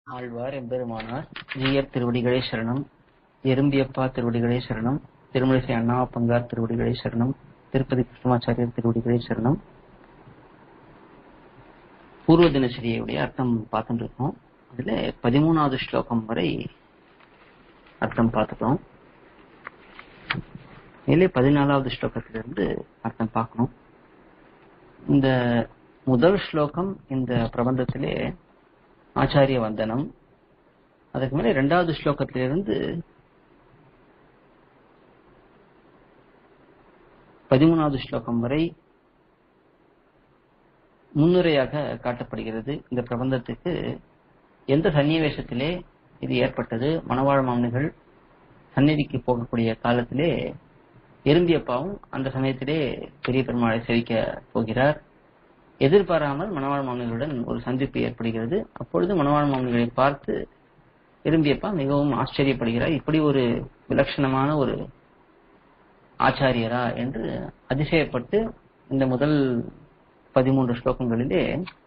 ஆழ்வார் எம்பெருமானார் ஜீயர் திருவடிகளே சரணம் எறும்பியப்பா திருவடிகளே சரணம் திருமலிசை அண்ணாவப்பங்கார் திருவடிகளே சரணம் திருப்பதி கிருஷ்ணமாச்சாரியர் திருவடிகளே சரணம் பூர்வ தினசரியுடைய அர்த்தம் பார்த்துட்டு இருக்கோம் அதுல பதிமூணாவது ஸ்லோகம் வரை அர்த்தம் பார்த்துட்டோம் மேலே பதினாலாவது ஸ்லோகத்திலிருந்து அர்த்தம் பார்க்கணும் இந்த முதல் ஸ்லோகம் இந்த பிரபந்தத்திலே ஆச்சாரிய வந்தனம் அதுக்கு மேலே இரண்டாவது ஸ்லோகத்திலிருந்து பதிமூணாவது ஸ்லோகம் வரை முன்னுரையாக காட்டப்படுகிறது இந்த பிரபந்தத்துக்கு எந்த சன்னிவேசத்திலே இது ஏற்பட்டது மணவாழ் மாமனிகள் சந்நிதிக்கு போகக்கூடிய காலத்திலே எறும்பியப்பாவும் அந்த சமயத்திலே பெரிய பெருமாளை செவிக்க போகிறார் எதிர்பாராமல் மணவாழ் மாமனிகளுடன் ஒரு சந்திப்பு ஏற்படுகிறது அப்பொழுது மணவாழ் மாமனிகளை பார்த்து எறும்பியப்பா மிகவும் ஆச்சரியப்படுகிறார் இப்படி ஒரு விலட்சணமான ஒரு ஆச்சாரியரா என்று அதிசயப்பட்டு இந்த முதல் பதிமூன்று ஸ்லோகங்களிலே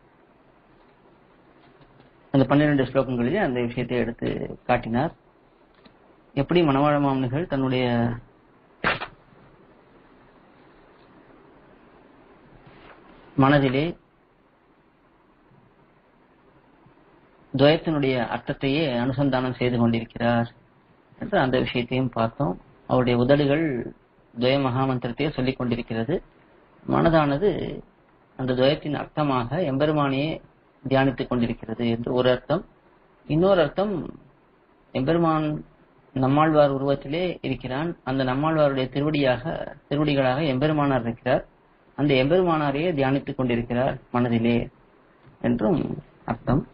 அந்த பன்னிரண்டு ஸ்லோகங்களிலே அந்த விஷயத்தை எடுத்து காட்டினார் எப்படி மணவாழ மாமனிகள் தன்னுடைய மனதிலே துவயத்தினுடைய அர்த்தத்தையே அனுசந்தானம் செய்து கொண்டிருக்கிறார் என்று அந்த விஷயத்தையும் பார்த்தோம் அவருடைய உதடுகள் துவய மகாமந்திரத்தையே சொல்லிக் கொண்டிருக்கிறது மனதானது அந்த துவயத்தின் அர்த்தமாக எம்பெருமானையே தியானித்துக் கொண்டிருக்கிறது என்று ஒரு அர்த்தம் இன்னொரு அர்த்தம் எம்பெருமான் நம்மாழ்வார் உருவத்திலே இருக்கிறான் அந்த நம்மாழ்வாருடைய திருவடியாக திருவடிகளாக எம்பெருமானார் இருக்கிறார் அந்த எம்பெருமானாரையே தியானித்துக் கொண்டிருக்கிறார் மனதிலே என்றும் அர்த்தம்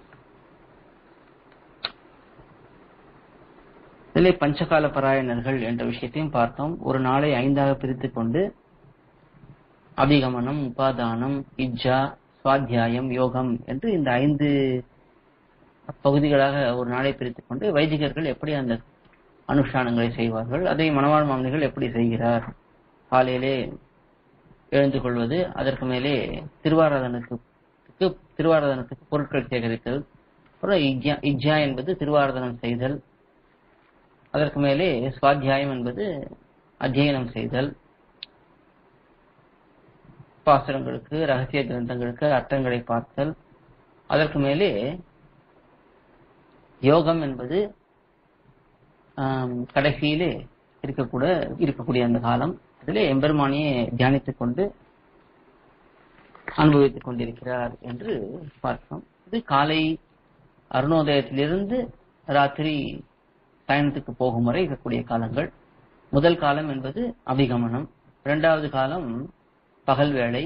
இதிலே பஞ்சகால பராயணர்கள் என்ற விஷயத்தையும் பார்த்தோம் ஒரு நாளை ஐந்தாக பிரித்துக் கொண்டு அபிகமனம் உபாதானம் இஜ்ஜா சுவாத்தியாயம் யோகம் என்று இந்த ஐந்து பகுதிகளாக ஒரு நாளை பிரித்துக் கொண்டு வைதிகர்கள் எப்படி அந்த அனுஷ்டானங்களை செய்வார்கள் அதை மணவாழ் மாமனிகள் எப்படி செய்கிறார் காலையிலே எழுந்து கொள்வது அதற்கு மேலே திருவாராதனத்துக்கு திருவாராதனத்துக்கு பொருட்கள் சேகரித்தல் அப்புறம் இஜ்யா இஜ்ஜா என்பது திருவாராதனம் செய்தல் அதற்கு மேலே சுவாத்தியாயம் என்பது அத்தியனம் செய்தல் பாசுரங்களுக்கு ரகசிய கிரந்தங்களுக்கு அர்த்தங்களை பார்த்தல் அதற்கு மேலே யோகம் என்பது கடைசியிலே இருக்கக்கூட இருக்கக்கூடிய அந்த காலம் அதிலே எம்பெருமானியை தியானித்துக் கொண்டு அனுபவித்துக் கொண்டிருக்கிறார் என்று பார்த்தோம் இது காலை அருணோதயத்திலிருந்து ராத்திரி பயணத்துக்கு போகும் வரை இருக்கக்கூடிய காலங்கள் முதல் காலம் என்பது அபிகமனம் இரண்டாவது காலம் பகல் வேலை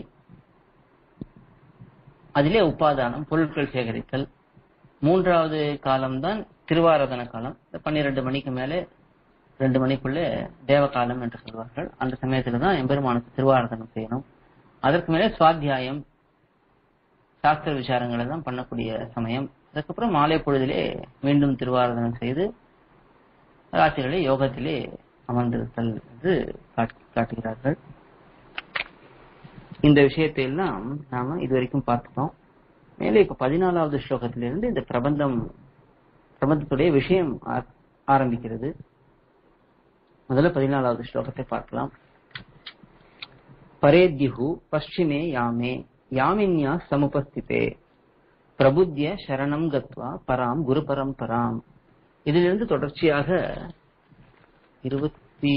அதிலே உப்பாதானம் பொருட்கள் சேகரித்தல் மூன்றாவது காலம்தான் திருவாராதன காலம் பன்னிரண்டு மணிக்கு மேலே ரெண்டு மணிக்குள்ள தேவ காலம் என்று சொல்வார்கள் அந்த சமயத்துல தான் எம்பெருமானுக்கு திருவாராதனம் செய்யணும் அதற்கு மேலே சுவாத்தியாயம் சாஸ்திர விசாரங்களை தான் பண்ணக்கூடிய சமயம் அதுக்கப்புறம் மாலை பொழுதிலே மீண்டும் திருவாராதனம் செய்து ராத்திரிகளே யோகத்திலே அமர்ந்திருத்தல் என்று காட்டுகிறார்கள் இந்த விஷயத்தை எல்லாம் நாம இதுவரைக்கும் பார்த்துட்டோம் மேலே இப்ப பதினாலாவது ஸ்லோகத்திலிருந்து இந்த பிரபந்தம் பிரபந்தத்துடைய விஷயம் ஆரம்பிக்கிறது முதல்ல பதினாலாவது ஸ்லோகத்தை பார்க்கலாம் பரேத்யுஹு பশ্চিமே யாமே யாமின்யா சமுபஸ்திதே பிரபுத்திய சரணம் கத்வா பராம் குரு பரம்பராம் இதிலிருந்து தொடர்ச்சியாக இருபத்தி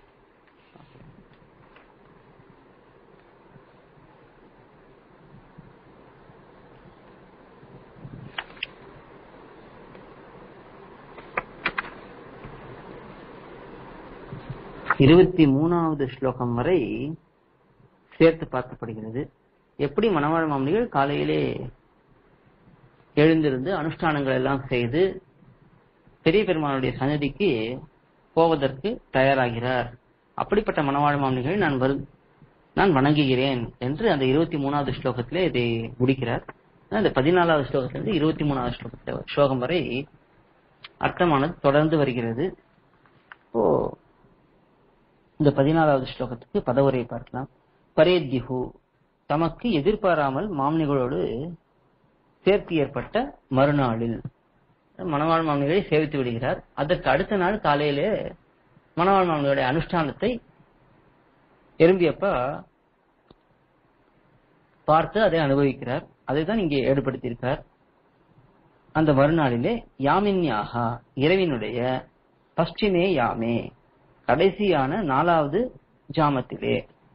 இருபத்தி மூணாவது ஸ்லோகம் வரை சேர்த்து பார்க்கப்படுகிறது எப்படி மணவாழ் மாமனிகள் காலையிலே எழுந்திருந்து அனுஷ்டானங்கள் எல்லாம் செய்து பெரிய பெருமானுடைய சன்னதிக்கு போவதற்கு தயாராகிறார் அப்படிப்பட்ட மணவாழ் மாமனிகள் நான் வரு நான் வணங்குகிறேன் என்று அந்த இருபத்தி மூணாவது ஸ்லோகத்திலே இதை முடிக்கிறார் அந்த பதினாலாவது ஸ்லோகத்திலிருந்து இருபத்தி மூணாவது ஸ்லோகத்தை ஸ்லோகம் வரை அர்த்தமானது தொடர்ந்து வருகிறது ஓ இந்த பதினாலாவது ஸ்லோகத்துக்கு பதவுரை பார்க்கலாம் பரேத்யுஹு தமக்கு எதிர்பாராமல் மாமனிகளோடு சேர்த்து ஏற்பட்ட மறுநாளில் மணவாள் மாமனிகளை சேவித்து விடுகிறார் அதற்கு அடுத்த நாள் காலையிலே மணவாள் மாமனிகளுடைய அனுஷ்டானத்தை எறும்பியப்பா பார்த்து அதை அனுபவிக்கிறார் அதை தான் இங்கே ஏற்படுத்தியிருக்கார் அந்த மறுநாளிலே யாமின்யாகா இரவினுடைய பஷ்டிமே யாமே கடைசியான நாலாவது ஜாமத்திலே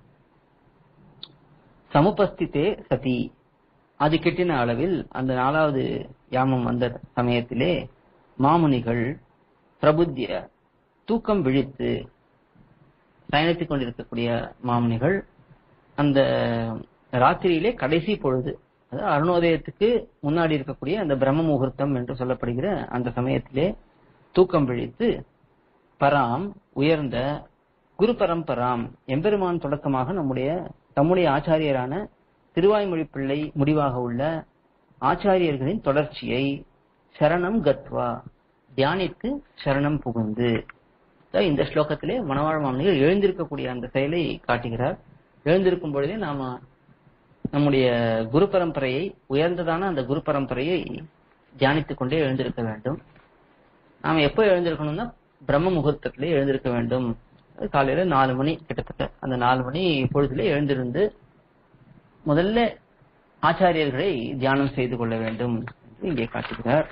சமுபஸ்தித்தே சதி அது கிட்டின அளவில் அந்த நாலாவது யாமம் வந்த சமயத்திலே மாமுனிகள் பிரபுத்திய தூக்கம் விழித்து பயணித்துக் கொண்டிருக்கக்கூடிய மாமுனிகள் அந்த ராத்திரியிலே கடைசி பொழுது அதாவது அருணோதயத்துக்கு முன்னாடி இருக்கக்கூடிய அந்த பிரம்ம முகூர்த்தம் என்று சொல்லப்படுகிற அந்த சமயத்திலே தூக்கம் விழித்து பராம் உயர்ந்த குரு பரம்பராம் எம்பெருமான் தொடக்கமாக நம்முடைய தம்முடைய ஆச்சாரியரான திருவாய்மொழி பிள்ளை முடிவாக உள்ள ஆச்சாரியர்களின் தொடர்ச்சியை சரணம் கத்வா தியானித்து சரணம் புகுந்து அதாவது இந்த ஸ்லோகத்திலே மணவாழ் மாமனிகள் எழுந்திருக்கக்கூடிய அந்த செயலை காட்டுகிறார் எழுந்திருக்கும் பொழுதே நாம நம்முடைய குரு பரம்பரையை உயர்ந்ததான அந்த குரு பரம்பரையை தியானித்துக் கொண்டே எழுந்திருக்க வேண்டும் நாம எப்போ எழுந்திருக்கணும்னா பிரம்ம முகூர்த்தத்திலே எழுந்திருக்க வேண்டும் அது காலையில நாலு மணி கிட்டத்தட்ட அந்த நாலு மணி பொழுதுல எழுந்திருந்து முதல்ல ஆச்சாரியர்களை தியானம் செய்து கொள்ள வேண்டும் என்று இங்கே காட்டுகிறார்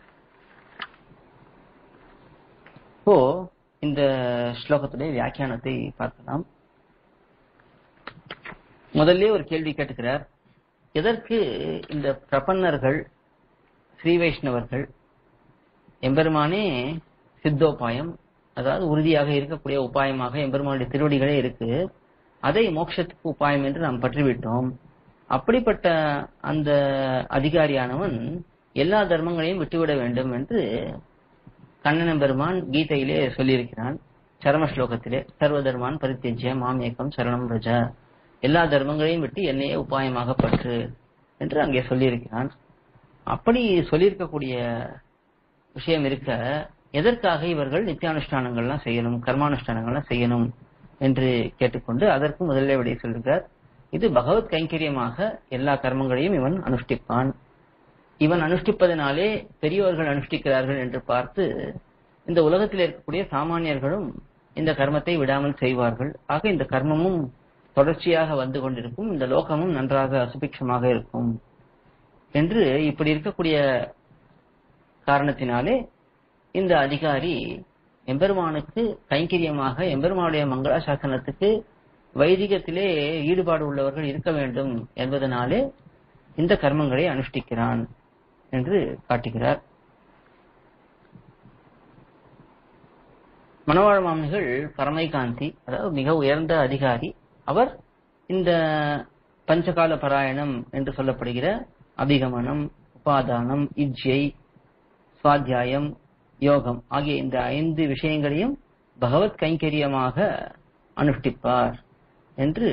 இப்போ இந்த ஸ்லோகத்துடைய வியாக்கியானத்தை பார்க்கலாம் முதல்ல ஒரு கேள்வி கேட்டுக்கிறார் எதற்கு இந்த பிரபன்னர்கள் ஸ்ரீ வைஷ்ணவர்கள் எம்பெருமானே சித்தோபாயம் அதாவது உறுதியாக இருக்கக்கூடிய உபாயமாக எம்பெருமானுடைய திருவடிகளே இருக்கு அதை மோட்சத்துக்கு உபாயம் என்று நாம் பற்றிவிட்டோம் அப்படிப்பட்ட அந்த அதிகாரியானவன் எல்லா தர்மங்களையும் விட்டுவிட வேண்டும் என்று கண்ணன் பெருமான் கீதையிலே சொல்லியிருக்கிறான் சரம ஸ்லோகத்திலே சர்வ தர்மான் பரித்தேஜ்ய மாம் ஏக்கம் சரணம் ரஜ எல்லா தர்மங்களையும் விட்டு என்னையே உபாயமாக பற்று என்று அங்கே சொல்லியிருக்கிறான் அப்படி சொல்லியிருக்கக்கூடிய விஷயம் இருக்க எதற்காக இவர்கள் நித்தியானுஷ்டானங்கள்லாம் செய்யணும் கர்மானுஷ்டானங்கள்லாம் செய்யணும் என்று கேட்டுக்கொண்டு அதற்கு முதல்ல விடைய சொல்கிறார் இது பகவத் கைங்கரியமாக எல்லா கர்மங்களையும் இவன் அனுஷ்டிப்பான் இவன் அனுஷ்டிப்பதனாலே பெரியோர்கள் அனுஷ்டிக்கிறார்கள் என்று பார்த்து இந்த உலகத்தில் இருக்கக்கூடிய சாமானியர்களும் இந்த கர்மத்தை விடாமல் செய்வார்கள் ஆக இந்த கர்மமும் தொடர்ச்சியாக வந்து கொண்டிருக்கும் இந்த லோகமும் நன்றாக சுபிக்ஷமாக இருக்கும் என்று இப்படி இருக்கக்கூடிய காரணத்தினாலே இந்த அதிகாரி எம்பெருமானுக்கு கைங்கரியமாக எம்பெருமானுடைய மங்களாசாசனத்துக்கு வைதிகத்திலே ஈடுபாடு உள்ளவர்கள் இருக்க வேண்டும் என்பதனாலே இந்த கர்மங்களை அனுஷ்டிக்கிறான் என்று காட்டுகிறார் மணவாழ் மாமனிகள் பரமைகாந்தி அதாவது மிக உயர்ந்த அதிகாரி அவர் இந்த பஞ்சகால பராயணம் என்று சொல்லப்படுகிற அபிகமனம் உபாதானம் இஜ்ஜை சுவாத்தியாயம் யோகம் ஆகிய இந்த ஐந்து விஷயங்களையும் பகவத் கைங்கரியமாக அனுஷ்டிப்பார் என்று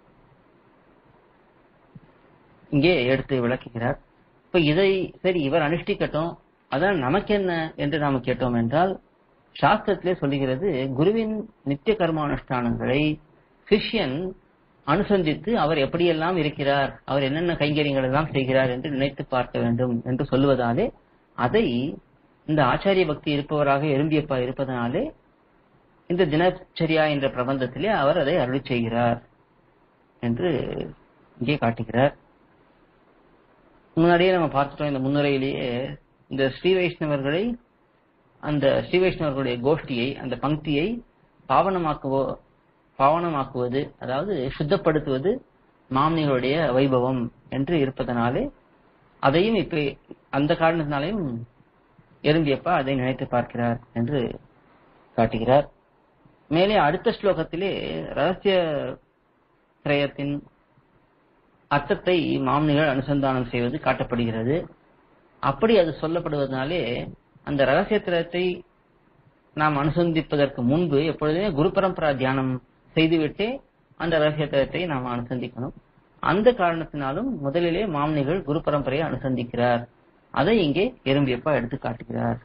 இங்கே எடுத்து விளக்குகிறார் இப்ப இதை சரி இவர் அனுஷ்டிக்கட்டும் அதான் நமக்கு என்ன என்று நாம கேட்டோம் என்றால் சாஸ்திரத்திலே சொல்லுகிறது குருவின் நித்திய கர்மானுஷ்டானங்களை சிஷ்யன் அனுசந்தித்து அவர் எப்படியெல்லாம் இருக்கிறார் அவர் என்னென்ன கைங்கரியங்கள் எல்லாம் செய்கிறார் என்று நினைத்து பார்க்க வேண்டும் என்று சொல்லுவதாலே அதை இந்த ஆச்சாரிய பக்தி இருப்பவராக எறும்பியப்பா இருப்பதனாலே இந்த தினச்சரியா என்ற பிரபந்தத்திலே அவர் அதை அருளி செய்கிறார் என்று இங்கே காட்டுகிறார் முன்னாடியே நம்ம பார்த்துட்டோம் இந்த முன்னுரையிலேயே இந்த ஸ்ரீ வைஷ்ணவர்களை அந்த ஸ்ரீ வைஷ்ணவர்களுடைய கோஷ்டியை அந்த பங்கியை பாவனமாக்குவோ பாவனமாக்குவது அதாவது சுத்தப்படுத்துவது மாமனிகளுடைய வைபவம் என்று இருப்பதனாலே அதையும் இப்ப அந்த காரணத்தினாலையும் எறும்பியப்பா அதை நினைத்து பார்க்கிறார் என்று காட்டுகிறார் மேலே அடுத்த ஸ்லோகத்திலே ரகசிய திரயத்தின் அர்த்தத்தை மாமனிகள் அனுசந்தானம் செய்வது காட்டப்படுகிறது அப்படி அது சொல்லப்படுவதனாலே அந்த ரகசிய திரயத்தை நாம் அனுசந்திப்பதற்கு முன்பு எப்பொழுதுமே குரு பரம்பரா தியானம் செய்துவிட்டே அந்த ரகசிய திரயத்தை நாம் அனுசந்திக்கணும் அந்த காரணத்தினாலும் முதலிலே மாமனிகள் குரு பரம்பரையை அனுசந்திக்கிறார் அதை இங்கே எறும்பியப்பா எடுத்து காட்டுகிறார்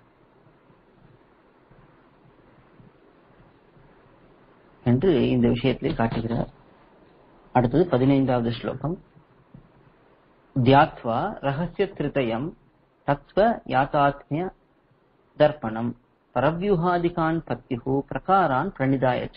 என்று இந்த விஷயத்திலே காட்டுகிறார் அடுத்தது பதினைந்தாவது ஸ்லோகம் தியாத்வா ரகசிய திருதயம் தத்துவ யாத்தாத்மிய தர்ப்பணம் பரவியூகாதிகான் பத்தியு பிரகாரான் பிரணிதாயச்ச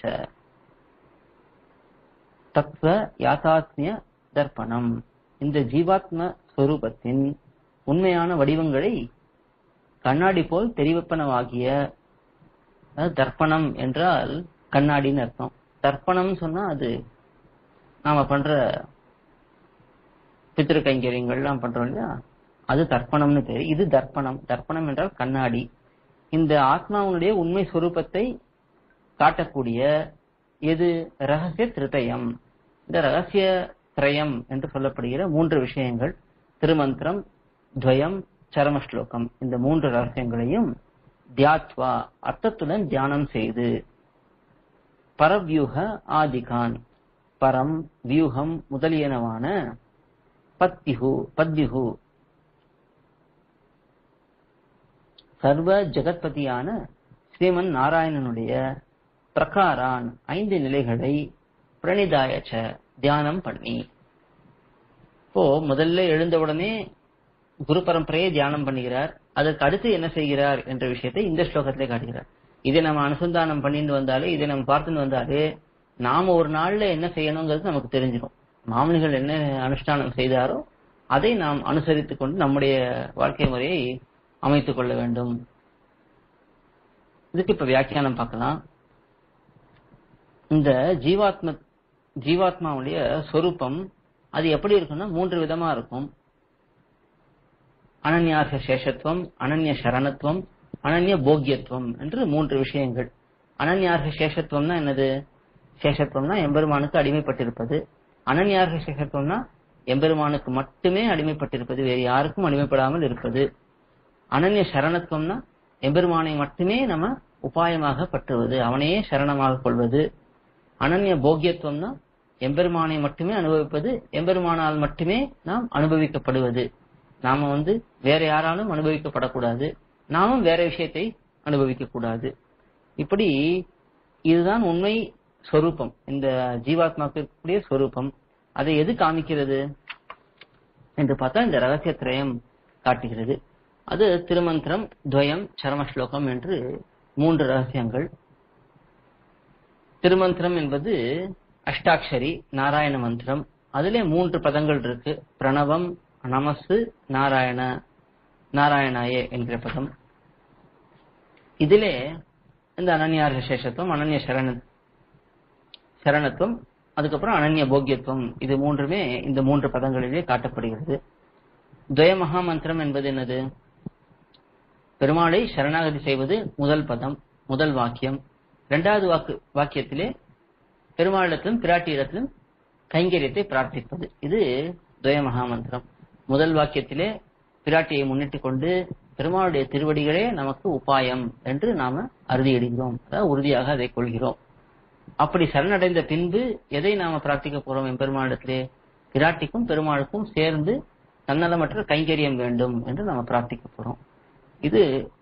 தத்துவ யாதாத்மிய தர்ப்பணம் இந்த ஜீவாத்ம ஸ்வரூபத்தின் உண்மையான வடிவங்களை கண்ணாடி போல் தெரிவிப்பனவாகிய அதாவது தர்ப்பணம் என்றால் கண்ணாடின்னு அர்த்தம் தர்ப்பணம் சொன்னா அது நாம பண்ற பித்திரு கைங்கரியங்கள்லாம் பண்றோம் இல்லையா அது தர்ப்பணம்னு பேரு இது தர்ப்பணம் தர்ப்பணம் என்றால் கண்ணாடி இந்த ஆத்மாவுடைய உண்மை சுரூபத்தை காட்டக்கூடிய எது ரகசிய திருத்தயம் இந்த ரகசிய திரயம் என்று சொல்லப்படுகிற மூன்று விஷயங்கள் திருமந்திரம் துவயம் சரம ஸ்லோகம் இந்த மூன்று ரகசியங்களையும் தியாத்வா அர்த்தத்துடன் தியானம் செய்து பரவியூக ஆதிகான் பரம் வியூகம் முதலியனவான பத்யுகு பத்யுகு சர்வ ஜெகத்பதியான ஸ்ரீமன் நாராயணனுடைய பிரகாரான் ஐந்து நிலைகளை பிரணிதாயச்ச தியானம் பண்ணி இப்போ முதல்ல எழுந்தவுடனே குரு பரம்பரையை தியானம் பண்ணுகிறார் அதற்கு அடுத்து என்ன செய்கிறார் என்ற விஷயத்தை இந்த ஸ்லோகத்திலே காட்டுகிறார் இதை நம்ம அனுசந்தானம் பண்ணிட்டு வந்தாலே இதை நம்ம பார்த்துட்டு வந்தாலே நாம ஒரு நாள்ல என்ன செய்யணுங்கிறது நமக்கு தெரிஞ்சிடும் மாமனிகள் என்ன அனுஷ்டானம் செய்தாரோ அதை நாம் அனுசரித்துக் கொண்டு நம்முடைய வாழ்க்கை முறையை அமைத்துக் கொள்ள வேண்டும் இதுக்கு இப்ப வியாக்கியானம் பார்க்கலாம் இந்த ஜீவாத்ம ஜீவாத்மாவுடைய சொரூபம் அது எப்படி இருக்குன்னா மூன்று விதமா இருக்கும் அனன்யாச சேஷத்துவம் அனன்ய சரணத்துவம் அனன்ய போக்கியத்துவம் என்று மூன்று விஷயங்கள் அனன்யார்க சேஷத்துவம்னா என்னது சேஷத்துவம்னா எம்பெருமானுக்கு அடிமைப்பட்டிருப்பது அனன்யார்க சேஷத்துவம்னா எம்பெருமானுக்கு மட்டுமே அடிமைப்பட்டிருப்பது வேறு யாருக்கும் அடிமைப்படாமல் இருப்பது அனன்ய சரணத்துவம்னா எம்பெருமானை மட்டுமே நம்ம உபாயமாக பற்றுவது அவனையே சரணமாக கொள்வது அனன்ய போக்கியத்துவம்னா எம்பெருமானை மட்டுமே அனுபவிப்பது எம்பெருமானால் மட்டுமே நாம் அனுபவிக்கப்படுவது நாம வந்து வேற யாராலும் அனுபவிக்கப்படக்கூடாது நாமும் வேற விஷயத்தை அனுபவிக்க கூடாது இப்படி இதுதான் உண்மை ஸ்வரூபம் இந்த ஜீவாத்மாவுக்கு இருக்கக்கூடிய ஸ்வரூபம் அதை எது காமிக்கிறது என்று பார்த்தா இந்த ரகசிய திரயம் காட்டுகிறது அது திருமந்திரம் துவயம் சரம ஸ்லோகம் என்று மூன்று ரகசியங்கள் திருமந்திரம் என்பது அஷ்டாட்சரி நாராயண மந்திரம் அதிலே மூன்று பதங்கள் இருக்கு பிரணவம் நமசு நாராயண நாராயணாயே என்கிற பதம் இதிலே இந்த அனன்யார்க சேஷத்துவம் அனன்ய சரண சரணத்துவம் அதுக்கப்புறம் அனன்ய போக்கியத்துவம் இது மூன்றுமே இந்த மூன்று பதங்களிலே காட்டப்படுகிறது துவய மகா மந்திரம் என்பது என்னது பெருமாளை சரணாகதி செய்வது முதல் பதம் முதல் வாக்கியம் இரண்டாவது வாக்கு வாக்கியத்திலே பெருமாளிடத்திலும் பிராட்டியிடத்திலும் கைங்கரியத்தை பிரார்த்திப்பது இது துவய மகா மந்திரம் முதல் வாக்கியத்திலே பிராட்டியை முன்னிட்டு கொண்டு பெருமாளுடைய திருவடிகளே நமக்கு உபாயம் என்று நாம அறுதியிடுகிறோம் அதாவது உறுதியாக அதை கொள்கிறோம் அப்படி சரணடைந்த பின்பு எதை நாம பிரார்த்திக்க போறோம் என் பெருமாளிடத்திலே பிராட்டிக்கும் பெருமாளுக்கும் சேர்ந்து தன்னலமற்ற கைங்கரியம் வேண்டும் என்று நாம பிரார்த்திக்க போறோம் இது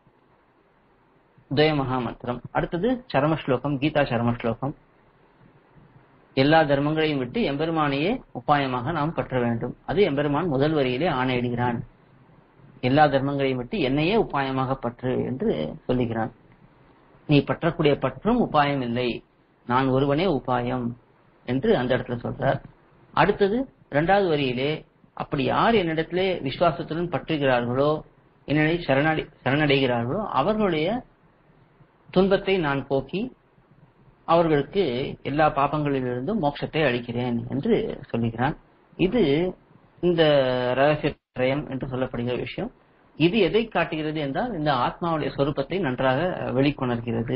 துவய மகா மந்திரம் அடுத்தது சரம ஸ்லோகம் கீதா சரம ஸ்லோகம் எல்லா தர்மங்களையும் விட்டு எம்பெருமானையே உபாயமாக நாம் பற்ற வேண்டும் அது எம்பெருமான் முதல் வரியிலே ஆணையிடுகிறான் எல்லா தர்மங்களையும் விட்டு என்னையே உபாயமாக பற்று என்று சொல்லுகிறான் நீ பற்றக்கூடிய பற்றும் உபாயம் இல்லை நான் ஒருவனே உபாயம் என்று அந்த இடத்துல சொல்றார் அடுத்தது இரண்டாவது வரியிலே அப்படி யார் என்னிடத்திலே விசுவாசத்துடன் பற்றுகிறார்களோ என்னை சரணடை சரணடைகிறார்களோ அவர்களுடைய துன்பத்தை நான் போக்கி அவர்களுக்கு எல்லா பாபங்களிலிருந்தும் மோட்சத்தை அளிக்கிறேன் என்று சொல்லுகிறான் இது இந்த ரகசிய திரயம் என்று சொல்லப்படுகிற விஷயம் இது எதை காட்டுகிறது என்றால் இந்த ஆத்மாவுடைய சொரூபத்தை நன்றாக வெளிக்கொணர்கிறது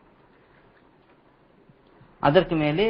அதற்கு மேலே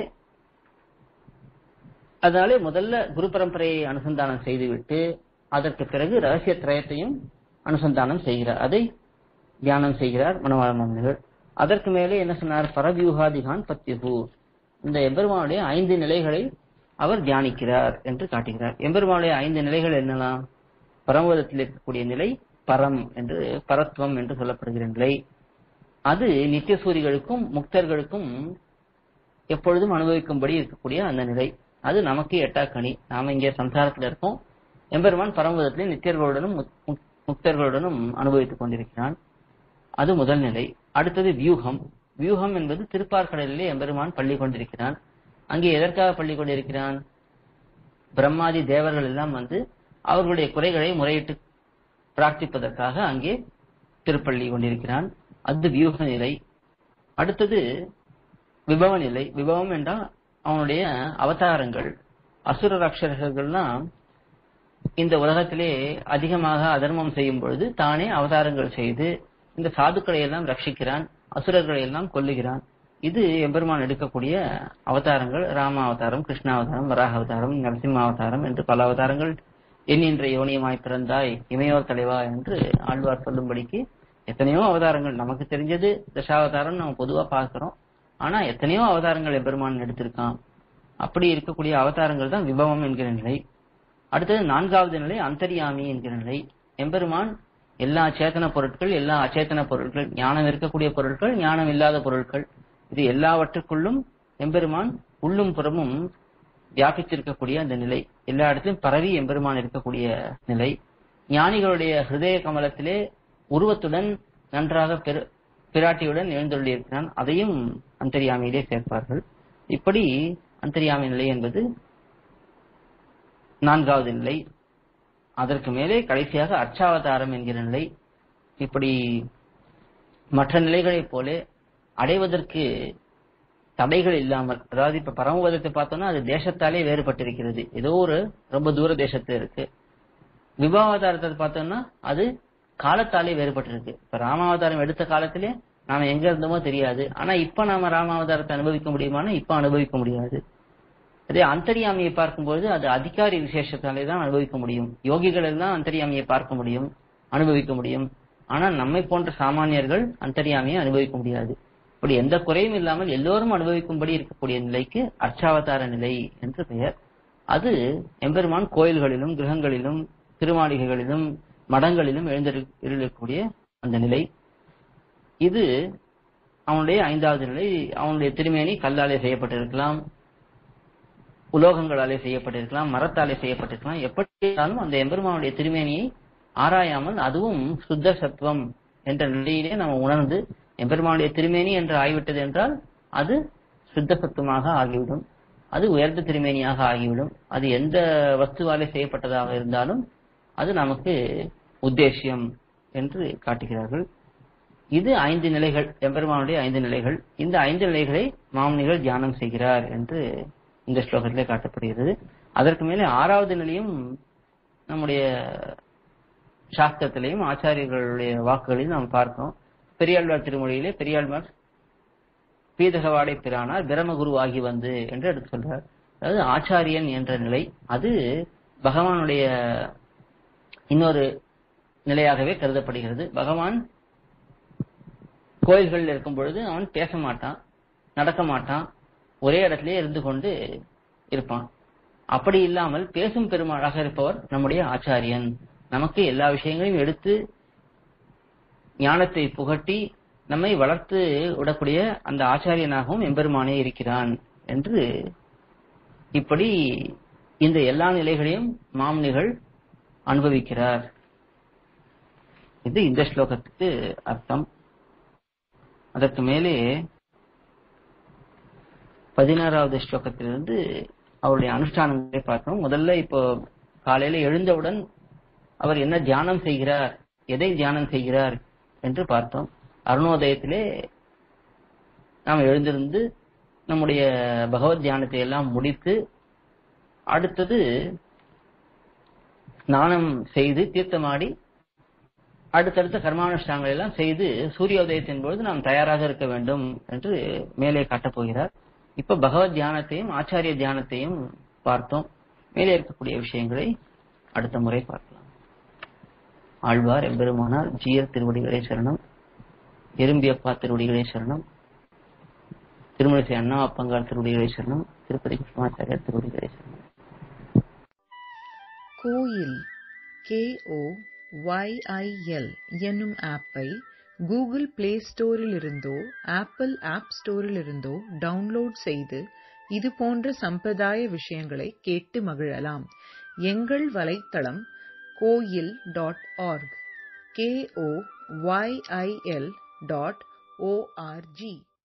அதனாலே முதல்ல குரு பரம்பரையை அனுசந்தானம் செய்துவிட்டு அதற்கு பிறகு ரகசிய திரயத்தையும் அனுசந்தானம் செய்கிறார் அதை தியானம் செய்கிறார் மனவாள மாமனிகள் அதற்கு மேலே என்ன சொன்னார் பரவியூகாதிகான் பத்யுகு இந்த எம்பெருமானுடைய ஐந்து நிலைகளை அவர் தியானிக்கிறார் என்று காட்டுகிறார் எம்பெருமானுடைய ஐந்து நிலைகள் என்னலாம் பரமபதத்தில் இருக்கக்கூடிய நிலை பரம் என்று பரத்வம் என்று சொல்லப்படுகிற நிலை அது நித்தியசூரிகளுக்கும் முக்தர்களுக்கும் எப்பொழுதும் அனுபவிக்கும்படி இருக்கக்கூடிய அந்த நிலை அது நமக்கு எட்டாக்கணி நாம இங்கே சம்சாரத்தில் இருக்கோம் எம்பெருமான் பரமபதத்திலே நித்தியர்களுடனும் முக்தர்களுடனும் அனுபவித்துக் கொண்டிருக்கிறான் அது முதல் நிலை அடுத்தது வியூகம் வியூகம் என்பது திருப்பார்கடலிலே எம்பெருமான் பள்ளி கொண்டிருக்கிறான் அங்கே எதற்காக பள்ளி கொண்டிருக்கிறான் பிரம்மாதி தேவர்கள் எல்லாம் வந்து அவர்களுடைய குறைகளை முறையிட்டு பிரார்த்திப்பதற்காக அங்கே திருப்பள்ளி கொண்டிருக்கிறான் அது வியூக நிலை அடுத்தது விபவ நிலை விபவம் என்றால் அவனுடைய அவதாரங்கள் அசுர ராட்சசர்கள்லாம் இந்த உலகத்திலே அதிகமாக அதர்மம் செய்யும் பொழுது தானே அவதாரங்கள் செய்து இந்த சாதுக்களை எல்லாம் ரட்சிக்கிறான் அசுரர்களை எல்லாம் கொல்லுகிறான் இது எம்பெருமான் எடுக்கக்கூடிய அவதாரங்கள் ராம அவதாரம் கிருஷ்ண அவதாரம் வராக அவதாரம் நரசிம்ம அவதாரம் என்று பல அவதாரங்கள் எண்ணின்ற யோனியமாய் பிறந்தாய் இமையோர் தலைவா என்று ஆழ்வார் சொல்லும்படிக்கு எத்தனையோ அவதாரங்கள் நமக்கு தெரிஞ்சது தசாவதாரம் நம்ம பொதுவா பார்க்கிறோம் ஆனா எத்தனையோ அவதாரங்கள் எம்பெருமான் எடுத்திருக்கான் அப்படி இருக்கக்கூடிய அவதாரங்கள் தான் விபவம் என்கிற நிலை அடுத்தது நான்காவது நிலை அந்தரியாமி என்கிற நிலை எம்பெருமான் எல்லா சேத்தன பொருட்கள் எல்லா அச்சேதன பொருட்கள் ஞானம் இருக்கக்கூடிய பொருட்கள் ஞானம் இல்லாத பொருட்கள் இது எல்லாவற்றுக்குள்ளும் எம்பெருமான் உள்ளும் புறமும் வியாபித்திருக்கக்கூடிய அந்த நிலை எல்லா இடத்திலும் பரவி எம்பெருமான் இருக்கக்கூடிய நிலை ஞானிகளுடைய ஹிருதய கமலத்திலே உருவத்துடன் நன்றாக பெரு பிராட்டியுடன் எழுந்தருளியிருக்கிறான் அதையும் அந்தரியாமையிலே சேர்ப்பார்கள் இப்படி அந்தரியாமை நிலை என்பது நான்காவது நிலை அதற்கு மேலே கடைசியாக அர்ச்சாவதாரம் என்கிற நிலை இப்படி மற்ற நிலைகளைப் போல அடைவதற்கு தடைகள் இல்லாமல் அதாவது இப்ப பரமபதத்தை பார்த்தோம்னா அது தேசத்தாலே வேறுபட்டிருக்கிறது ஏதோ ஒரு ரொம்ப தூர தேசத்துல இருக்கு விபாவதாரத்தை பார்த்தோம்னா அது காலத்தாலே வேறுபட்டிருக்கு இப்ப ராமாவதாரம் எடுத்த காலத்திலே நாம எங்க இருந்தோமோ தெரியாது ஆனா இப்ப நாம ராமாவதாரத்தை அனுபவிக்க முடியுமானா இப்ப அனுபவிக்க முடியாது அதே அந்தரியாமியை பார்க்கும்போது அது அதிகாரி விசேஷத்தாலே தான் அனுபவிக்க முடியும் யோகிகள் எல்லாம் அந்தரியாமியை பார்க்க முடியும் அனுபவிக்க முடியும் ஆனா நம்மை போன்ற சாமானியர்கள் அந்தரியாமியை அனுபவிக்க முடியாது இப்படி எந்த குறையும் இல்லாமல் எல்லோரும் அனுபவிக்கும்படி இருக்கக்கூடிய நிலைக்கு அர்ச்சாவதார நிலை என்று பெயர் அது எம்பெருமான் கோயில்களிலும் கிரகங்களிலும் திருமாளிகைகளிலும் மடங்களிலும் எழுந்திருக்கக்கூடிய அந்த நிலை இது அவனுடைய ஐந்தாவது நிலை அவனுடைய திருமேனி கல்லாலே செய்யப்பட்டிருக்கலாம் உலோகங்களாலே செய்யப்பட்டிருக்கலாம் மரத்தாலே செய்யப்பட்டிருக்கலாம் எப்படி இருந்தாலும் அந்த எம்பெருமானுடைய திருமேனியை ஆராயாமல் அதுவும் சுத்த சத்துவம் என்ற நிலையிலே நம்ம உணர்ந்து எம்பெருமானுடைய திருமேனி என்று ஆகிவிட்டது என்றால் அது சுத்த சத்துவமாக ஆகிவிடும் அது உயர்ந்த திருமேனியாக ஆகிவிடும் அது எந்த வஸ்துவாலே செய்யப்பட்டதாக இருந்தாலும் அது நமக்கு உத்தேசியம் என்று காட்டுகிறார்கள் இது ஐந்து நிலைகள் எம்பெருமானுடைய ஐந்து நிலைகள் இந்த ஐந்து நிலைகளை மாமுனிகள் தியானம் செய்கிறார் என்று இந்த ஸ்லோகத்திலே காட்டப்படுகிறது அதற்கு மேலே ஆறாவது நிலையும் நம்முடைய சாஸ்திரத்திலையும் ஆச்சாரியர்களுடைய வாக்குகளையும் நாம் பார்க்கிறோம் பெரியாழ்வார் திருமொழியிலே பெரியாழ்வார் பீதகவாடை பிரானார் பிரமகுரு ஆகி வந்து என்று எடுத்து சொல்றார் அதாவது ஆச்சாரியன் என்ற நிலை அது பகவானுடைய இன்னொரு நிலையாகவே கருதப்படுகிறது பகவான் கோயில்களில் இருக்கும் பொழுது அவன் பேச மாட்டான் நடக்க மாட்டான் ஒரே இடத்திலே இருந்து கொண்டு இருப்பான் அப்படி இல்லாமல் பேசும் பெருமாளாக இருப்பவர் நம்முடைய ஆச்சாரியன் நமக்கு எல்லா விஷயங்களையும் எடுத்து ஞானத்தை புகட்டி நம்மை வளர்த்து விடக்கூடிய அந்த ஆச்சாரியனாகவும் எம்பெருமானே இருக்கிறான் என்று இப்படி இந்த எல்லா நிலைகளையும் மாமுனிகள் அனுபவிக்கிறார் இது இந்த ஸ்லோகத்துக்கு அர்த்தம் அதற்கு மேலே பதினாறாவது ஸ்லோகத்திலிருந்து அவருடைய அனுஷ்டானங்களை பார்க்கணும் முதல்ல இப்போ காலையில எழுந்தவுடன் அவர் என்ன தியானம் செய்கிறார் எதை தியானம் செய்கிறார் என்று பார்த்தோம் அருணோதயத்திலே நாம் எழுந்திருந்து நம்முடைய பகவத் தியானத்தை எல்லாம் முடித்து அடுத்தது ஸ்நானம் செய்து தீர்த்தமாடி அடுத்தடுத்த கர்மானுஷ்டானங்கள் எல்லாம் செய்து சூரியோதயத்தின் பொழுது நாம் தயாராக இருக்க வேண்டும் என்று மேலே காட்டப் போகிறார் இப்ப பகவத் தியானத்தையும் ஆச்சாரிய தியானத்தையும் பார்த்தோம் மேலே இருக்கக்கூடிய விஷயங்களை அடுத்த முறை பார்க்கலாம் ஆழ்வார் எம்பெருமானார் ஜீயர் திருவடிகளே சரணம் எறும்பியப்பா திருவடிகளே சரணம் திருமணிசை அண்ணா அப்பங்கார் திருவடிகளே சரணம் திருப்பதி கிருஷ்ணாச்சாரியார் திருவடிகளே சரணம் கோயில் கேஓ ஒய்ஐஎல் என்னும் ஆப்பை கூகுள் பிளே ஸ்டோரிலிருந்தோ ஆப்பிள் ஆப் ஸ்டோரிலிருந்தோ டவுன்லோட் செய்து இது போன்ற சம்பிரதாய விஷயங்களை கேட்டு மகிழலாம் எங்கள் வலைத்தளம் koyil dot org K O Y I L dot O R G